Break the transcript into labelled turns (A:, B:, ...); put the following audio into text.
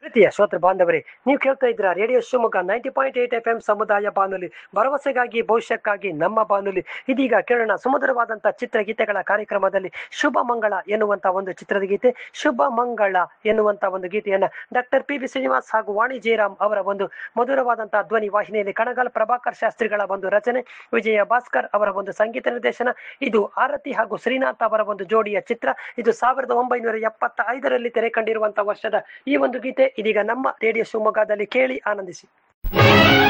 A: ಪ್ರೀತಿಯ ಶ್ರೋತೃ ಬಾಂಧವರೇ ನೀವು ಕೇಳ್ತಾ ಇದ್ದೀರಾ radio Shivamogga ninety point eight F M ಸಮುದಾಯ ಬಾನುಲಿ ಭರವಸೆಗಾಗಿ ಭವಿಷ್ಯಕ್ಕಾಗಿ ನಮ್ಮ ಬಾನುಲಿ ಇದೀಗ ಕೇಳೋಣ ಸುಮಧುರವಾದಂಥ ಚಿತ್ರಗೀತೆಗಳ ಕಾರ್ಯಕ್ರಮದಲ್ಲಿ ಶುಭ ಮಂಗಳ ಎನ್ನುವಂತ ಒಂದು ಚಿತ್ರದ ಗೀತೆ ಶುಭ ಮಂಗಳ ಎನ್ನುವಂತ ಒಂದು ಗೀತೆಯನ್ನ ಡಾಕ್ಟರ್ ಪಿ ಬಿ ಶ್ರೀನಿವಾಸ್ ಹಾಗೂ ವಾಣಿ ಜಯರಾಮ್ ಅವರ ಒಂದು ಮಧುರವಾದಂತಹ ಧ್ವನಿ ವಾಹಿನಿಯಲ್ಲಿ ಕಣಗಾಲ್ ಪ್ರಭಾಕರ್ ಶಾಸ್ತ್ರಿಗಳ ಒಂದು ರಚನೆ ವಿಜಯ ಭಾಸ್ಕರ್ ಅವರ ಒಂದು ಸಂಗೀತ ನಿರ್ದೇಶನ ಇದು ಆರತಿ ಹಾಗೂ ಶ್ರೀನಾಥ್ ಅವರ ಒಂದು ಜೋಡಿಯ ಚಿತ್ರ ಇದು ಸಾವಿರದ ಒಂಬೈನೂರ ಎಪ್ಪತ್ತ ಐದರಲ್ಲಿ ತೆರೆ ಕಂಡಿರುವಂತಹ ವರ್ಷದ ಈ ಒಂದು ಗೀತೆ ಇದೀಗ ನಮ್ಮ ರೇಡಿಯೋ ಶಿವಮೊಗ್ಗದಲ್ಲಿ ಕೇಳಿ ಆನಂದಿಸಿ